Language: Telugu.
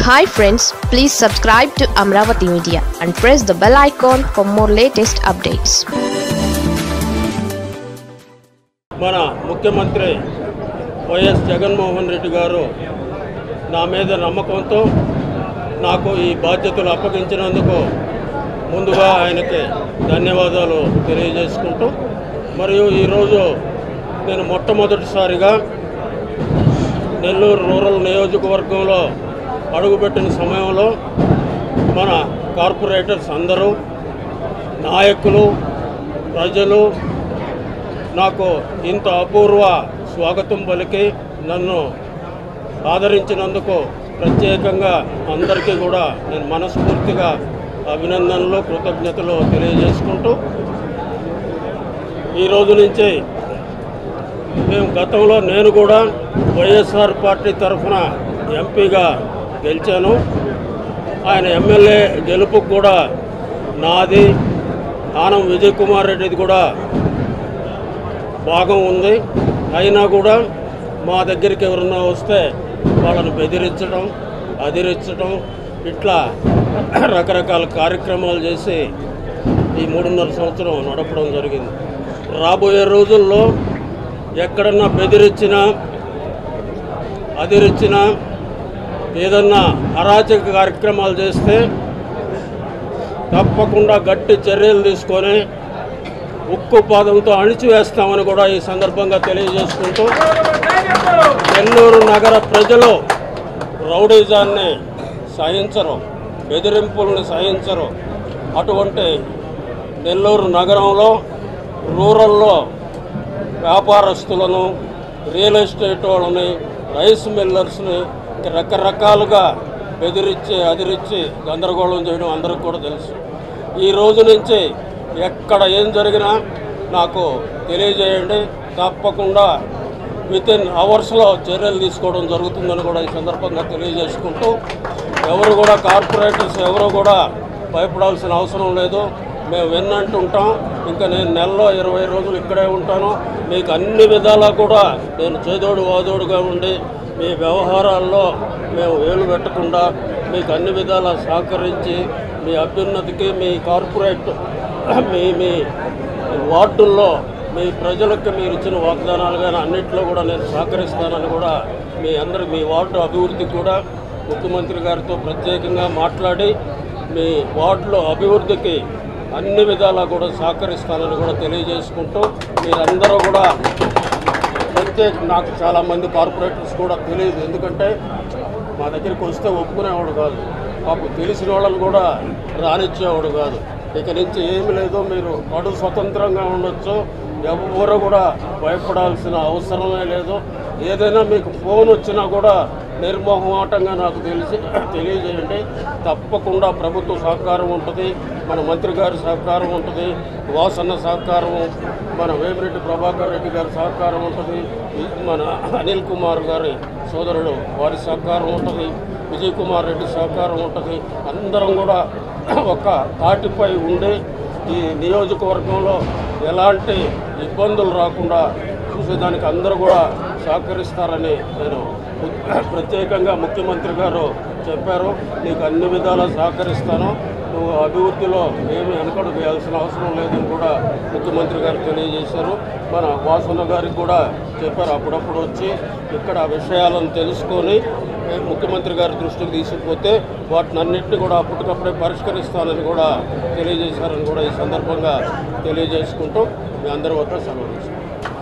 hi friends please subscribe to Amaravati media and press the bell icon for more latest updates మన ముఖ్యమంత్రి వైఎస్ జగన్మోహన్ రెడ్డి గారు నా మీద నమ్మకంతో నాకు ఈ బాధ్యతలు అప్పగించినందుకు ముందుగా ఆయనకి ధన్యవాదాలు తెలియజేసుకుంటూ మరియు ఈరోజు నేను మొట్టమొదటిసారిగా నెల్లూరు రూరల్ నియోజకవర్గంలో అడుగుపెట్టిన సమయంలో మన కార్పొరేటర్స్ అందరూ నాయకులు ప్రజలు నాకు ఇంత అపూర్వ స్వాగతం పలికి నన్ను ఆదరించినందుకు ప్రత్యేకంగా అందరికీ కూడా నేను మనస్ఫూర్తిగా అభినందనలు కృతజ్ఞతలు తెలియజేసుకుంటూ ఈ రోజు నుంచి మేము గతంలో నేను కూడా వైఎస్ఆర్ పార్టీ తరఫున ఎంపీగా గెలిచాను ఆయన ఎమ్మెల్యే గెలుపుకు కూడా నాది ఆనం విజయ్ కుమార్ రెడ్డిది కూడా భాగం ఉంది అయినా కూడా మా దగ్గరికి ఎవరన్నా వస్తే వాళ్ళని బెదిరించడం అదిరించడం ఇట్లా రకరకాల కార్యక్రమాలు చేసి ఈ మూడున్నర సంవత్సరం నడపడం జరిగింది రాబోయే రోజుల్లో ఎక్కడన్నా బెదిరించినా అదిరించినా ఏదన్నా అరాచక కార్యక్రమాలు చేస్తే తప్పకుండా గట్టి చర్యలు తీసుకొని ఉక్కు పాదంతో అణిచివేస్తామని కూడా ఈ సందర్భంగా తెలియజేసుకుంటూ నెల్లూరు నగర ప్రజలు రౌడీజాన్ని సహించరు బెదిరింపుల్ని సహించరు అటువంటి నెల్లూరు నగరంలో రూరల్లో వ్యాపారస్తులను రియల్ ఎస్టేట్ వాళ్ళని రైస్ మిల్లర్స్ని రకరకాలుగా బెదిరించి అదిరించి గందరగోళం చేయడం అందరికి కూడా తెలుసు ఈ రోజు నుంచి ఎక్కడ ఏం జరిగినా నాకు తెలియజేయండి తప్పకుండా విత్ ఇన్ అవర్స్లో చర్యలు తీసుకోవడం జరుగుతుందని కూడా ఈ సందర్భంగా తెలియజేసుకుంటూ ఎవరు కూడా కార్పొరేటర్స్ ఎవరు కూడా భయపడాల్సిన అవసరం లేదు మేము విన్నంటుంటాం ఇంకా నేను నెలలో ఇరవై రోజులు ఇక్కడే ఉంటాను మీకు అన్ని విధాలా కూడా నేను చేదోడు వాదోడుగా ఉండి మీ వ్యవహారాల్లో మేము వేలు పెట్టకుండా మీకు అన్ని విధాలా సహకరించి మీ అభ్యున్నతికి మీ కార్పొరేట్ మీ మీ వార్డుల్లో మీ ప్రజలకు మీరు ఇచ్చిన వాగ్దానాలు కానీ అన్నింటిలో కూడా నేను సహకరిస్తానని కూడా మీ అందరి మీ వార్డు అభివృద్ధికి కూడా ముఖ్యమంత్రి గారితో ప్రత్యేకంగా మాట్లాడి మీ వార్డులో అభివృద్ధికి అన్ని విధాలా కూడా సహకరిస్తానని కూడా తెలియజేసుకుంటూ మీరందరూ కూడా ప్రత్యేక నాకు చాలామంది కార్పొరేటర్స్ కూడా తెలియదు ఎందుకంటే మా దగ్గరికి వస్తే ఒప్పుకునేవాడు కాదు మాకు తెలిసిన వాళ్ళని కూడా రానిచ్చేవాడు కాదు ఇక నుంచి ఏమి లేదు మీరు అడు స్వతంత్రంగా ఉండొచ్చు ఎవరు కూడా భయపడాల్సిన అవసరమే లేదు ఏదైనా మీకు ఫోన్ వచ్చినా కూడా నిర్మోహమాటంగా నాకు తెలిసి తెలియజేయండి తప్పకుండా ప్రభుత్వ సహకారం ఉంటుంది మన మంత్రి గారి సహకారం ఉంటుంది వాసన్న సహకారం మన వేమిరెడ్డి ప్రభాకర్ రెడ్డి గారి సహకారం ఉంటుంది ఈ- మన అనిల్ కుమార్ గారి సోదరుడు వారి సహకారం ఉంటుంది విజయ్ కుమార్ రెడ్డి సహకారం ఉంటుంది అందరం కూడా ఒక తాటిపై ఉండి ఈ నియోజకవర్గంలో ఎలాంటి ఇబ్బందులు రాకుండా చూసేదానికి అందరూ కూడా సహకరిస్తారని నేను ప్రత్యేకంగా ముఖ్యమంత్రి గారు చెప్పారు నీకు అన్ని విధాలా సహకరిస్తాను నువ్వు అభివృద్ధిలో ఏమీ వెనకడు వేయాల్సిన అవసరం లేదని కూడా ముఖ్యమంత్రి గారు తెలియజేశారు మన వాసన్న గారికి కూడా చెప్పారు అప్పుడప్పుడు వచ్చి ఇక్కడ ఆ విషయాలను తెలుసుకొని ఏ, ముఖ్యమంత్రి గారి దృష్టికి తీసుకుపోతే వాటిని అన్నింటినీ కూడా అప్పటికప్పుడే పరిష్కరిస్తానని కూడా తెలియజేశారని కూడా ఈ సందర్భంగా తెలియజేసుకుంటూ మీ అందరి వద్ద సెలవు తీసుకుంటాం